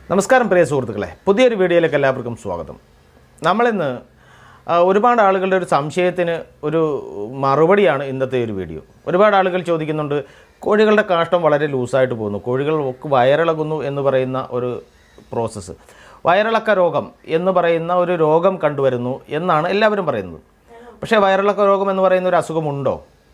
നമസ്കാരം പ്രിയ സുഹൃത്തുക്കളെ പുതിയൊരു വീഡിയോയിലേക്ക് എല്ലാവർക്കും സ്വാഗതം നമ്മളിന്ന് ആ, ഒരുപാട് ആളുകളുടെ ഒരു സംശയത്തിന് ഒരു മറുപടിയാണ് ഇന്നത്തെ ഒരു വീഡിയോ ഒരുപാട് ആളുകൾ ചോദിക്കുന്നുണ്ട് കോഴികളുടെ കാഷ്ടം വളരെ ലൂസായിട്ട് പോകുന്നു കോഴികൾ വയറിളകുന്നു എന്ന് പറയുന്ന ഒരു പ്രോസസ്സ് വയറിളക്ക രോഗം എന്ന് പറയുന്ന ഒരു രോഗം കണ്ടുവരുന്നു എന്നാണ് എല്ലാവരും പറയുന്നത് പക്ഷേ വയറിളക്ക രോഗം എന്ന് പറയുന്ന ഒരു അസുഖമുണ്ടോ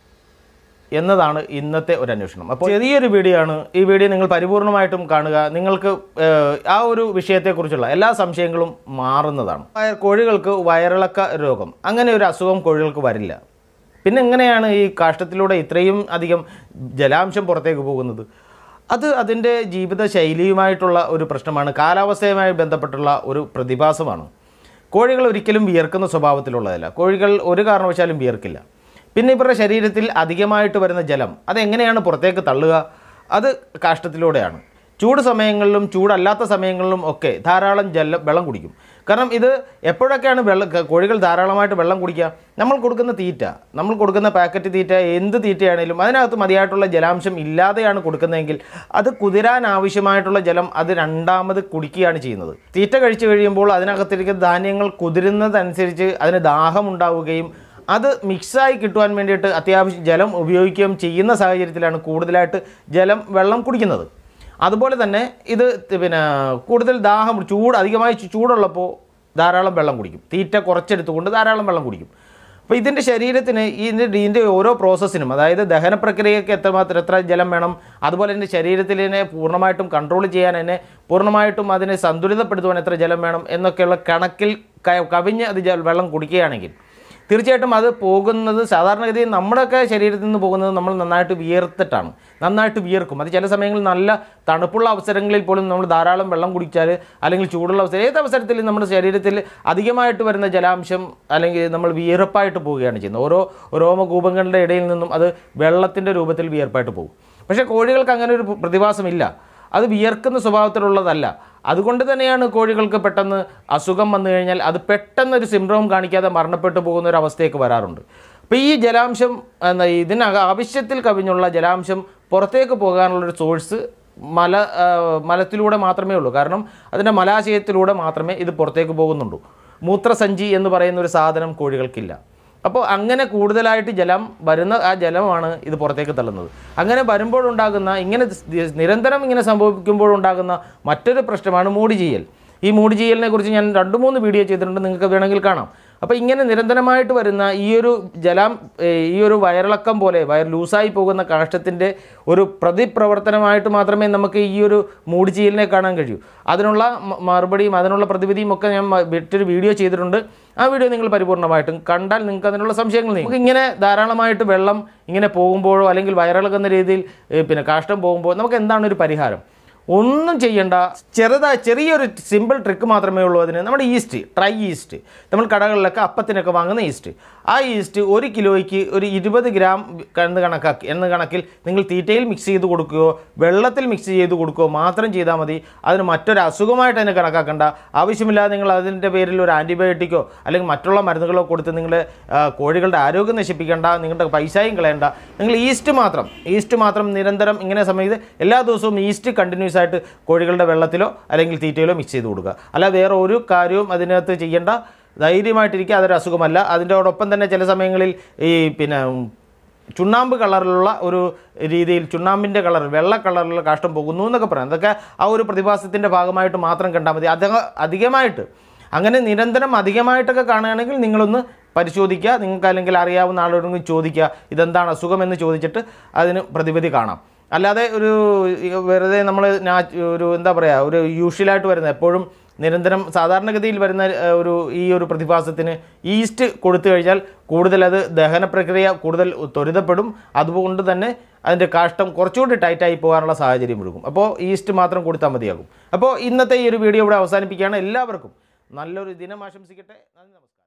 എന്നതാണ് ഇന്നത്തെ ഒരു അന്വേഷണം അപ്പോൾ ചെറിയൊരു വീഡിയോ ആണ് ഈ വീഡിയോ നിങ്ങൾ പരിപൂർണമായിട്ടും കാണുക നിങ്ങൾക്ക് ഏഹ്, ആ ഒരു വിഷയത്തെക്കുറിച്ചുള്ള എല്ലാ സംശയങ്ങളും മാറുന്നതാണ് വയ- കോഴികൾക്ക് വയറിളക്ക രോഗം അങ്ങനെ ഒരു അസുഖം കോഴികൾക്ക് വരില്ല പിന്നെ എങ്ങനെയാണ് ഈ കാഷ്ടത്തിലൂടെ ഇത്രയും അധികം ജലാംശം പുറത്തേക്ക് പോകുന്നത് അത് അതിൻ്റെ ജീവിത ശൈലിയുമായിട്ടുള്ള ഒരു പ്രശ്നമാണ് കാലാവസ്ഥയുമായി ബന്ധപ്പെട്ടുള്ള ഒരു പ്രതിഭാസമാണ് കോഴികൾ ഒരിക്കലും വിയർക്കുന്ന സ്വഭാവത്തിലുള്ളതല്ല കോഴികൾ ഒരു കാരണവശാലും വിയർക്കില്ല പിന്നെ ഇവരുടെ ശരീരത്തിൽ അധികമായിട്ട് വരുന്ന ജലം അതെങ്ങനെയാണ് പുറത്തേക്ക് തള്ളുക അത് കാഷ്ടത്തിലൂടെയാണ് ചൂട് സമയങ്ങളിലും ചൂടല്ലാത്ത സമയങ്ങളിലും ഒക്കെ ധാരാളം ജലം വെള്ളം കുടിക്കും കാരണം ഇത് എപ്പോഴൊക്കെയാണ് വെള്ളം ക- കോഴികൾ ധാരാളമായിട്ട് വെള്ളം കുടിക്കുക നമ്മൾ കൊടുക്കുന്ന തീറ്റ നമ്മൾ കൊടുക്കുന്ന പാക്കറ്റ് തീറ്റ എന്ത് തീറ്റയാണെങ്കിലും അതിനകത്ത് മതിയായിട്ടുള്ള ജലാംശം ഇല്ലാതെയാണ് കൊടുക്കുന്നതെങ്കിൽ അത് കുതിരാൻ ആവശ്യമായിട്ടുള്ള ജലം അത് രണ്ടാമത് കുടിക്കുകയാണ് ചെയ്യുന്നത് തീറ്റ കഴിച്ചു കഴിയുമ്പോൾ അതിനകത്തിരിക്കുന്ന ധാന്യങ്ങൾ കുതിരുന്നതനുസരിച്ച് അതിന് ദാഹം ഉണ്ടാവുകയും അത് മിക്സായി കിട്ടുവാൻ വേണ്ടിയിട്ട് അത്യാവശ്യം ജലം ഉപയോഗിക്കുകയും ചെയ്യുന്ന സാഹചര്യത്തിലാണ് കൂടുതലായിട്ട് ജലം വെള്ളം കുടിക്കുന്നത് അതുപോലെ തന്നെ ഇത് ത- പിന്നെ കൂടുതൽ ദാഹം ചൂട് അധികമായി ചു- ചൂടുള്ളപ്പോൾ ധാരാളം വെള്ളം കുടിക്കും തീറ്റ കുറച്ചെടുത്തുകൊണ്ട് ധാരാളം വെള്ളം കുടിക്കും അപ്പോൾ ഇതിൻ്റെ ശരീരത്തിന് ഇതിൻ്റെ ഇതിൻ്റെ ഓരോ പ്രോസസ്സിനും അതായത് ദഹന പ്രക്രിയയ്ക്ക് എത്രമാത്രം എത്ര ജലം വേണം അതുപോലെ തന്നെ ശരീരത്തിനെ പൂർണ്ണമായിട്ടും കൺട്രോൾ ചെയ്യാൻ തന്നെ പൂർണ്ണമായിട്ടും അതിനെ സന്തുലിതപ്പെടുത്തുവാൻ എത്ര ജലം വേണം എന്നൊക്കെയുള്ള കണക്കിൽ ക- കവിഞ്ഞ് അത് ജ- വെള്ളം കുടിക്കുകയാണെങ്കിൽ തീർച്ചയായിട്ടും അത് പോകുന്നത് സാധാരണഗതിയിൽ നമ്മുടെയൊക്കെ ശരീരത്തിൽ നിന്ന് പോകുന്നത് നമ്മൾ നന്നായിട്ട് വിയർത്തിട്ടാണ് നന്നായിട്ട് വിയർക്കും അത് ചില സമയങ്ങളിൽ നല്ല തണുപ്പുള്ള അവസരങ്ങളിൽ പോലും നമ്മൾ ധാരാളം വെള്ളം കുടിച്ചാൽ അല്ലെങ്കിൽ ചൂടുള്ള അവസരം ഏത് അവസരത്തിലും നമ്മുടെ ശരീരത്തിൽ അധികമായിട്ട് വരുന്ന ജലാംശം അല്ലെങ്കിൽ നമ്മൾ വിയർപ്പായിട്ട് പോവുകയാണ് ചെയ്യുന്നത് ഓരോ രോമകൂപങ്ങളുടെ ഇടയിൽ നിന്നും അത് വെള്ളത്തിൻ്റെ രൂപത്തിൽ വിയർപ്പായിട്ട് പോകും പക്ഷേ കോഴികൾക്ക് അങ്ങനെ ഒരു പ്രതിഭാസമില്ല അത് വിയർക്കുന്ന സ്വഭാവത്തിലുള്ളതല്ല അതുകൊണ്ട് തന്നെയാണ് കോഴികൾക്ക് പെട്ടെന്ന് അസുഖം വന്നു കഴിഞ്ഞാൽ അത് പെട്ടെന്ന് ഒരു സിംഡ്രോം കാണിക്കാതെ മരണപ്പെട്ടു പോകുന്ന ഒരു അവസ്ഥയൊക്കെ വരാറുണ്ട് അപ്പോൾ ഈ ജലാംശം എന്താ ഇതിന് ആവശ്യത്തിൽ കവിഞ്ഞുള്ള ജലാംശം പുറത്തേക്ക് പോകാനുള്ളൊരു സോഴ്സ് മല ആ, മലത്തിലൂടെ മാത്രമേ ഉള്ളൂ കാരണം അതിൻ്റെ മലാശയത്തിലൂടെ മാത്രമേ ഇത് പുറത്തേക്ക് പോകുന്നുള്ളൂ മൂത്രസഞ്ചി എന്ന് പറയുന്ന ഒരു സാധനം കോഴികൾക്കില്ല അപ്പോൾ അങ്ങനെ കൂടുതലായിട്ട് ജലം വരുന്ന ആ ജലമാണ് ഇത് പുറത്തേക്ക് തള്ളുന്നത് അങ്ങനെ വരുമ്പോഴുണ്ടാകുന്ന ഇങ്ങനെ സ് നിരന്തരം ഇങ്ങനെ സംഭവിക്കുമ്പോഴുണ്ടാകുന്ന മറ്റൊരു പ്രശ്നമാണ് മൂടി ചെയ്യൽ ഈ മൂടി ചെയ്യലിനെ കുറിച്ച് ഞാൻ രണ്ട് മൂന്ന് വീഡിയോ ചെയ്തിട്ടുണ്ട് നിങ്ങൾക്ക് വേണമെങ്കിൽ കാണാം അപ്പോൾ ഇങ്ങനെ നിരന്തരമായിട്ട് വരുന്ന ഈ ഒരു ജലം ഏ, ഈ ഒരു വയറിളക്കം പോലെ വയർ ലൂസായി പോകുന്ന കാഷ്ടത്തിൻ്റെ ഒരു പ്രതിപ്രവർത്തനമായിട്ട് മാത്രമേ നമുക്ക് ഈ ഒരു മൂടി ചെയ്യലിനെ കാണാൻ കഴിയൂ അതിനുള്ള മ- മറുപടിയും അതിനുള്ള പ്രതിവിധിയും ഒക്കെ ഞാൻ മ- മറ്റൊരു വീഡിയോ ചെയ്തിട്ടുണ്ട് ആ വീഡിയോ നിങ്ങൾ പരിപൂർണമായിട്ടും കണ്ടാൽ നിങ്ങൾക്ക് അതിനുള്ള സംശയങ്ങൾ നീങ്ങും നമുക്ക് ഇങ്ങനെ ധാരാളമായിട്ട് വെള്ളം ഇങ്ങനെ പോകുമ്പോഴോ അല്ലെങ്കിൽ വയറിളകുന്ന രീതിയിൽ ഏ, പിന്നെ കാഷ്ടം പോകുമ്പോൾ നമുക്ക് എന്താണ് ഒരു പരിഹാരം ഒന്നും ചെയ്യണ്ട ചെറുതായി ചെറിയൊരു സിമ്പിൾ ട്രിക്ക് മാത്രമേ ഉള്ളൂ അതിന് നമ്മുടെ ഈസ്റ്റ് ഡ്രൈ ഈസ്റ്റ് നമ്മൾ കടകളിലൊക്കെ അപ്പത്തിനൊക്കെ വാങ്ങുന്ന ഈസ്റ്റ് ആ ഈസ്റ്റ് ഒരു കിലോയ്ക്ക് ഒരു ഇരുപത് ഗ്രാം എന്ന് കണക്കാക്കി എന്ന കണക്കിൽ നിങ്ങൾ തീറ്റയിൽ മിക്സ് ചെയ്ത് കൊടുക്കുകയോ വെള്ളത്തിൽ മിക്സ് ചെയ്ത് കൊടുക്കുകയോ മാത്രം ചെയ്താൽ മതി അതിന് മറ്റൊരു അസുഖമായിട്ട് അതിനെ കണക്കാക്കണ്ട ആവശ്യമില്ലാതെ നിങ്ങൾ അതിൻ്റെ പേരിൽ ഒരു ആൻറ്റിബയോട്ടിക്കോ അല്ലെങ്കിൽ മറ്റുള്ള മരുന്നുകളോ കൊടുത്ത് നിങ്ങളുടെ ആ, കോഴികളുടെ ആരോഗ്യം നശിപ്പിക്കേണ്ട നിങ്ങളുടെ പൈസയും കളയണ്ട നിങ്ങൾ ഈസ്റ്റ് മാത്രം ഈസ്റ്റ് മാത്രം നിരന്തരം ഇങ്ങനെ സമയത്ത് എല്ലാ ദിവസവും ഈസ്റ്റ് കണ്ടിന്യൂസ് ആയിട്ട് കോഴികളുടെ വെള്ളത്തിലോ അല്ലെങ്കിൽ തീറ്റയിലോ മിക്സ് ചെയ്ത് കൊടുക്കുക അല്ല വേറെ ഒരു കാര്യവും അതിനകത്ത് ചെയ്യേണ്ട ധൈര്യമായിട്ടിരിക്കുക അതൊരു അസുഖമല്ല അതിൻ്റെയോടൊപ്പം തന്നെ ചില സമയങ്ങളിൽ ഈ പിന്നെ ഉം, ചുണ്ണാമ്പ് കളറിലുള്ള ഒരു രീതിയിൽ ചുണ്ണാമ്പിൻ്റെ കളർ വെള്ള കളറിലുള്ള കാഷ്ടം പോകുന്നു എന്നൊക്കെ പറയാം അതൊക്കെ ആ ഒരു പ്രതിഭാസത്തിൻ്റെ ഭാഗമായിട്ട് മാത്രം കണ്ടാൽ മതി അധിക അധികമായിട്ട് അങ്ങനെ നിരന്തരം അധികമായിട്ടൊക്കെ കാണുകയാണെങ്കിൽ നിങ്ങളൊന്ന് പരിശോധിക്കുക നിങ്ങൾക്ക് അല്ലെങ്കിൽ അറിയാവുന്ന ആളോടെങ്കിലും ചോദിക്കുക ഇതെന്താണ് അസുഖം എന്ന് ചോദിച്ചിട്ട് അതിന് പ്രതിവിധി കാണാം അല്ലാതെ ഒരു ഈ വെറുതെ നമ്മൾ ഒരു എന്താ പറയുക ഒരു യൂഷ്വലായിട്ട് വരുന്ന എപ്പോഴും നിരന്തരം സാധാരണഗതിയിൽ വരുന്ന ഏഹ്, ഒരു ഈ ഒരു പ്രതിഭാസത്തിന് ഈസ്റ്റ് കൊടുത്തു കഴിഞ്ഞാൽ കൂടുതൽ അത് ദഹന പ്രക്രിയ കൂടുതൽ ത്വരിതപ്പെടും അതുകൊണ്ട് തന്നെ അതിൻ്റെ കാഷ്ടം കുറച്ചുകൂടി ടൈറ്റായി പോകാനുള്ള സാഹചര്യം ഒഴുകും അപ്പോൾ ഈസ്റ്റ് മാത്രം കൊടുത്താൽ മതിയാകും അപ്പോൾ ഇന്നത്തെ ഈ ഒരു വീഡിയോ ഇവിടെ അവസാനിപ്പിക്കുകയാണ് എല്ലാവർക്കും നല്ലൊരു ദിനം ആശംസിക്കട്ടെ നന്ദി നമസ്കാരം